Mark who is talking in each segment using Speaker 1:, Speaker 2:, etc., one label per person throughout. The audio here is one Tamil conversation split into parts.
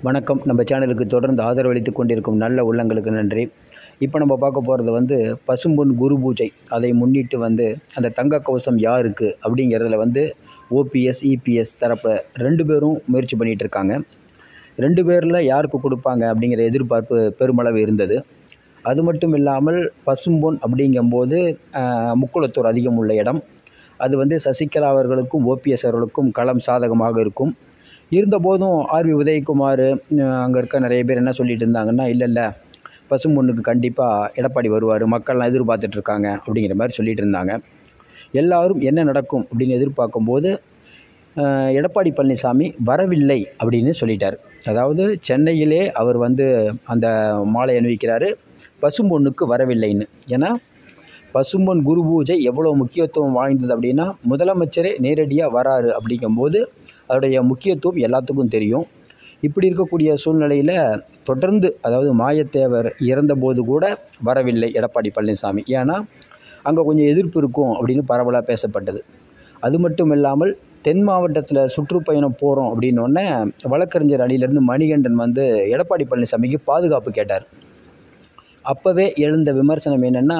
Speaker 1: வணக்கம் நம்ம சேனலுக்கு தொடர்ந்து ஆதரவளித்து கொண்டிருக்கும் நல்ல உள்ளங்களுக்கு நன்றி இப்போ நம்ம பார்க்க போகிறது வந்து பசும்பொன் குரு பூஜை அதை முன்னிட்டு வந்து அந்த தங்க கவசம் யாருக்கு அப்படிங்கிறதுல வந்து ஓபிஎஸ் இபிஎஸ் தரப்பு ரெண்டு பேரும் முயற்சி பண்ணிகிட்டு இருக்காங்க ரெண்டு பேரில் யாருக்கு கொடுப்பாங்க அப்படிங்கிற எதிர்பார்ப்பு பெருமளவு இருந்தது அது மட்டும் இல்லாமல் பசும்பொன் அப்படிங்கும்போது ஆஹ், முக்குளத்தூர் அதிகம் உள்ள இடம் அது வந்து சசிகலா அவர்களுக்கும் ஓபிஎஸ் அவர்களுக்கும் களம் சாதகமாக இருக்கும் இருந்தபோதும் ஆர்வி உதயகுமார் அங்கே இருக்க நிறைய பேர் என்ன சொல்லிட்டு இருந்தாங்கன்னா இல்லை இல்லை பசும்பொண்ணுக்கு கண்டிப்பாக எடப்பாடி வருவார் மக்கள்லாம் எதிர்பார்த்துட்டு இருக்காங்க அப்படிங்கிற மாதிரி சொல்லிட்டு இருந்தாங்க எல்லாரும் என்ன நடக்கும் அப்படின்னு எதிர்பார்க்கும்போது ஆஹ், எடப்பாடி பழனிசாமி வரவில்லை அப்படின்னு சொல்லிட்டார் அதாவது சென்னையிலே அவர் வந்து அந்த மாலை அணிவிக்கிறாரு பசும்பொண்ணுக்கு வரவில்லைன்னு ஏன்னா பசும்பொன் குரு பூஜை எவ்வளோ முக்கியத்துவம் வாய்ந்தது அப்படின்னா முதலமைச்சரே நேரடியாக வராரு அப்படிங்கும்போது அதோடைய முக்கியத்துவம் எல்லாத்துக்கும் தெரியும் இப்படி இருக்கக்கூடிய சூழ்நிலையில் தொடர்ந்து அதாவது மாயத்தேவர் இறந்தபோது கூட வரவில்லை எடப்பாடி பழனிசாமி ஏன்னா அங்கே கொஞ்சம் எதிர்ப்பு இருக்கும் அப்படின்னு பரவலாக பேசப்பட்டது அது மட்டும் இல்லாமல் தென் மாவட்டத்தில் சுற்றுப்பயணம் போகிறோம் அப்படின்னோடனே வழக்கறிஞர் அணியிலேருந்து மணிகண்டன் வந்து எடப்பாடி பழனிசாமிக்கு பாதுகாப்பு கேட்டார் அப்போவே எழுந்த விமர்சனம் என்னென்னா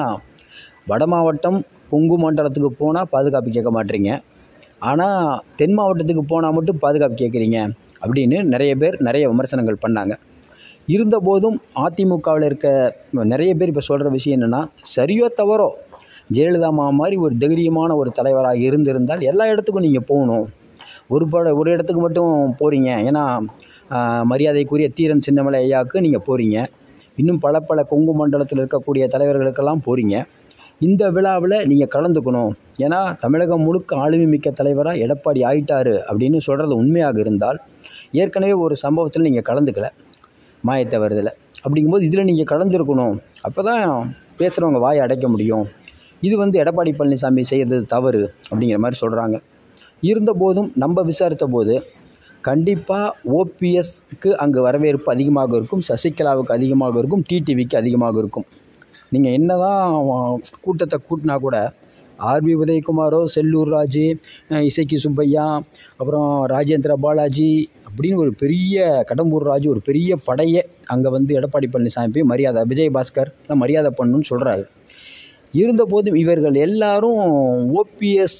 Speaker 1: வட மாவட்டம் கொங்கு மண்டலத்துக்கு போனால் பாதுகாப்பு கேட்க மாட்டீங்க ஆனால் தென் மாவட்டத்துக்கு போனால் மட்டும் பாதுகாப்பு கேட்குறீங்க அப்படின்னு நிறைய பேர் நிறைய விமர்சனங்கள் பண்ணாங்க இருந்தபோதும் அதிமுகவில் இருக்க நிறைய பேர் இப்போ சொல்கிற விஷயம் என்னென்னா சரியோ தவறோ ஜெயலலிதா அம்மா மாதிரி ஒரு தைரியமான ஒரு தலைவராக இருந்திருந்தால் எல்லா இடத்துக்கும் நீங்கள் போகணும் ஒரு பட ஒரு இடத்துக்கு மட்டும் போகிறீங்க ஏன்னா ஆஹ், மரியாதைக்குரிய தீரன் சின்னமலை ஐயாவுக்கு நீங்கள் போகிறீங்க இன்னும் பல பல கொங்கு மண்டலத்தில் இருக்கக்கூடிய தலைவர்களுக்கெல்லாம் போகிறீங்க இந்த விழாவில் நீங்கள் கலந்துக்கணும் ஏன்னா தமிழகம் முழுக்க ஆளுமை மிக்க தலைவராக எடப்பாடி ஆயிட்டாரு அப்படின்னு சொல்கிறது உண்மையாக இருந்தால் ஏற்கனவே ஒரு சம்பவத்தில் நீங்கள் கலந்துக்கல மாயத்தவறுதல் அப்படிங்கும்போது இதில் நீங்கள் கலந்துருக்கணும் அப்போ தான் பேசுகிறவங்க வாயை அடைக்க முடியும் இது வந்து எடப்பாடி பழனிசாமி செய்கிறது தவறு அப்படிங்கிற மாதிரி சொல்கிறாங்க இருந்தபோதும் நம்ம விசாரித்த போது கண்டிப்பாக ஓபிஎஸ்க்கு அங்கு வரவேற்பு அதிகமாக இருக்கும் சசிகலாவுக்கு அதிகமாக இருக்கும் டிடிவிக்கு அதிகமாக இருக்கும் நீங்கள் என்ன தான் கூட்டத்தை கூட்டினா கூட ஆர்பி உதயகுமாரோ செல்லூர் ராஜு அஹ் இசக்கி சுப்பையா அப்புறம் ராஜேந்திர பாலாஜி அப்படின்னு ஒரு பெரிய கடம்பூர் ராஜு ஒரு பெரிய படையே அங்கே வந்து எடப்பாடி பழனிசாமி போய் மரியாதை விஜயபாஸ்கர் எல்லாம் மரியாதை பண்ணணும்னு சொல்கிறாரு இருந்தபோதும் இவர்கள் எல்லாரும் ஓபிஎஸ்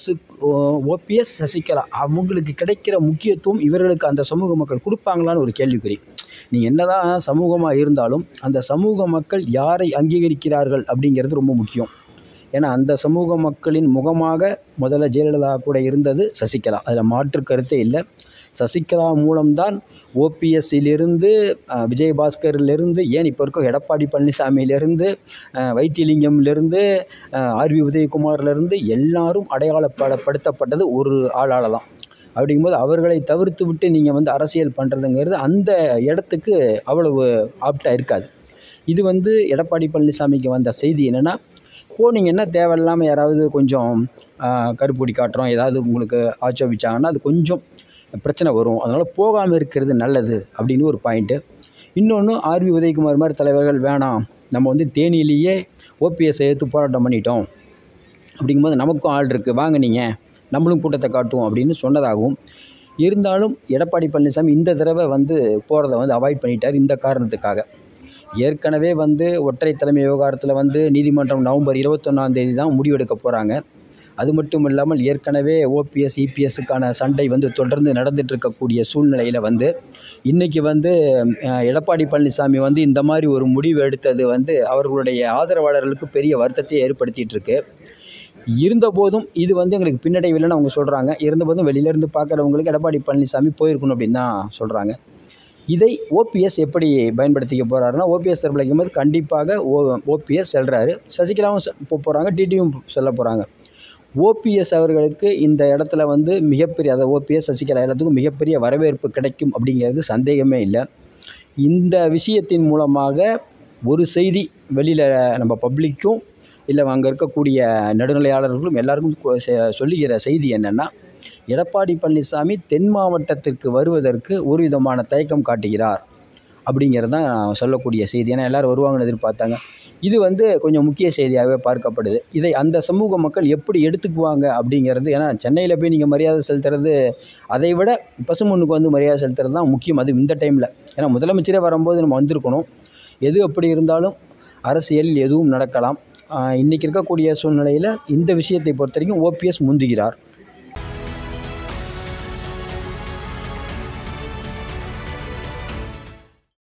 Speaker 1: ஓபிஎஸ் சசிகலா அவங்களுக்கு கிடைக்கிற முக்கியத்துவம் இவர்களுக்கு அந்த சமூக மக்கள் கொடுப்பாங்களான்னு ஒரு கேள்விக்குறி நீங்கள் என்னதான் சமூகமாக இருந்தாலும் அந்த சமூக மக்கள் யாரை அங்கீகரிக்கிறார்கள் அப்படிங்கிறது ரொம்ப முக்கியம் ஏன்னா அந்த சமூக மக்களின் முகமாக முதல்ல ஜெயலலிதா கூட இருந்தது சசிகலா அதில் மாற்று கருத்தே இல்லை சசிகலா மூலம்தான் ஓபிஎஸ்ஸிலிருந்து விஜயபாஸ்கர்லேருந்து ஏன் இப்போ இருக்க எடப்பாடி பழனிசாமியிலேருந்து வைத்தியலிங்கம்லேருந்து ஆர்வி உதயகுமார்லேருந்து எல்லாரும் அடையாளப்படப்படுத்தப்பட்டது ஒரு ஆளால் தான் அப்படிங்கும்போது அவர்களை தவிர்த்து விட்டு நீங்கள் வந்து அரசியல் பண்ணுறதுங்கிறது அந்த இடத்துக்கு அவ்வளவு ஆப்டாக இருக்காது இது வந்து எடப்பாடி பழனிசாமிக்கு வந்த செய்தி என்னென்னா போனீங்கன்னா தேவையில்லாமல் யாராவது கொஞ்சம் ஆஹ், கருப்பொடி காட்டுறோம் ஏதாவது உங்களுக்கு ஆட்சேபிச்சாங்கன்னா அது கொஞ்சம் பிரச்சனை வரும் அதனால் போகாமல் இருக்கிறது நல்லது அப்படின்னு ஒரு பாயிண்ட்டு இன்னொன்று ஆர்வி உதயகுமார் மாதிரி தலைவர்கள் வேணாம் நம்ம வந்து தேனியிலேயே ஓபிஎஸ் எடுத்து போராட்டம் பண்ணிட்டோம் அப்படிங்கும்போது நமக்கும் ஆள் இருக்குது வாங்க நீங்கள் நம்மளும் கூட்டத்தை காட்டுவோம் அப்படின்னு சொன்னதாகவும் இருந்தாலும் எடப்பாடி பழனிசாமி இந்த தடவை வந்து போகிறத வந்து அவாய்ட் பண்ணிட்டார் இந்த காரணத்துக்காக ஏற்கனவே வந்து ஒற்றை தலைமை விவகாரத்தில் வந்து நீதிமன்றம் நவம்பர் இருபத்தொன்னாம் தேதி தான் முடிவெடுக்க போகிறாங்க அது மட்டும் இல்லாமல் ஏற்கனவே ஓபிஎஸ் இபிஎஸ்ஸுக்கான சண்டை வந்து தொடர்ந்து நடந்துட்டு இருக்கக்கூடிய சூழ்நிலையில் வந்து இன்றைக்கி வந்து அஹ், எடப்பாடி பழனிசாமி வந்து இந்த மாதிரி ஒரு முடிவு எடுத்தது வந்து அவர்களுடைய ஆதரவாளர்களுக்கு பெரிய வருத்தத்தை ஏற்படுத்திட்டு இருக்கு இருந்தபோதும் இது வந்து எங்களுக்கு பின்னடைவில்லைன்னு அவங்க சொல்கிறாங்க இருந்தபோதும் வெளியிலேருந்து பார்க்குறவங்களுக்கு எடப்பாடி பழனிசாமி போயிருக்கணும் அப்படின்னு தான் சொல்கிறாங்க இதை ஓபிஎஸ் எப்படி பயன்படுத்திக்க போகிறாருன்னா ஓபிஎஸ் தரப்பில் வைக்கும்போது கண்டிப்பாக ஓ ஓபிஎஸ் செல்கிறாரு சசிகலாவும் செ- போ போகிறாங்க டிடியும் செல்ல போகிறாங்க ஓபிஎஸ் அவர்களுக்கு இந்த இடத்துல வந்து மிகப்பெரிய அதாவது ஓபிஎஸ் சசிகலா எல்லாத்துக்கும் மிகப்பெரிய வரவேற்பு கிடைக்கும் அப்படிங்கிறது சந்தேகமே இல்லை இந்த விஷயத்தின் மூலமாக ஒரு செய்தி வெளியில் நம்ம பப்ளிக்கும் இல்லை அங்கே இருக்கக்கூடிய நடுநிலையாளர்களும் எல்லாருக்கும் கொ- செ- சொல்லுகிற செய்தி என்னென்னா எடப்பாடி பழனிசாமி தென் மாவட்டத்திற்கு வருவதற்கு ஒரு விதமான தயக்கம் காட்டுகிறார் அப்படிங்கிறது தான் சொல்லக்கூடிய செய்தி ஏன்னா எல்லோரும் வருவாங்கன்னு எதிர்பார்த்தாங்க இது வந்து கொஞ்சம் முக்கிய செய்தியாகவே பார்க்கப்படுது இதை அந்த சமூக மக்கள் எப்படி எடுத்துக்குவாங்க அப்படிங்கிறது ஏன்னா சென்னையில் போய் நீங்கள் மரியாதை செலுத்துறது அதை விட பசும்பொண்ணுக்கு வந்து மரியாதை செலுத்துறது தான் முக்கியம் அது இந்த டைமில் ஏன்னா முதலமைச்சரே வரும்போது நம்ம வந்திருக்கணும் எது எப்படி இருந்தாலும் அரசியலில் எதுவும் நடக்கலாம் இன்றைக்கி இருக்கக்கூடிய சூழ்நிலையில் இந்த விஷயத்தை பொறுத்த வரைக்கும் ஓபிஎஸ் முந்துகிறார்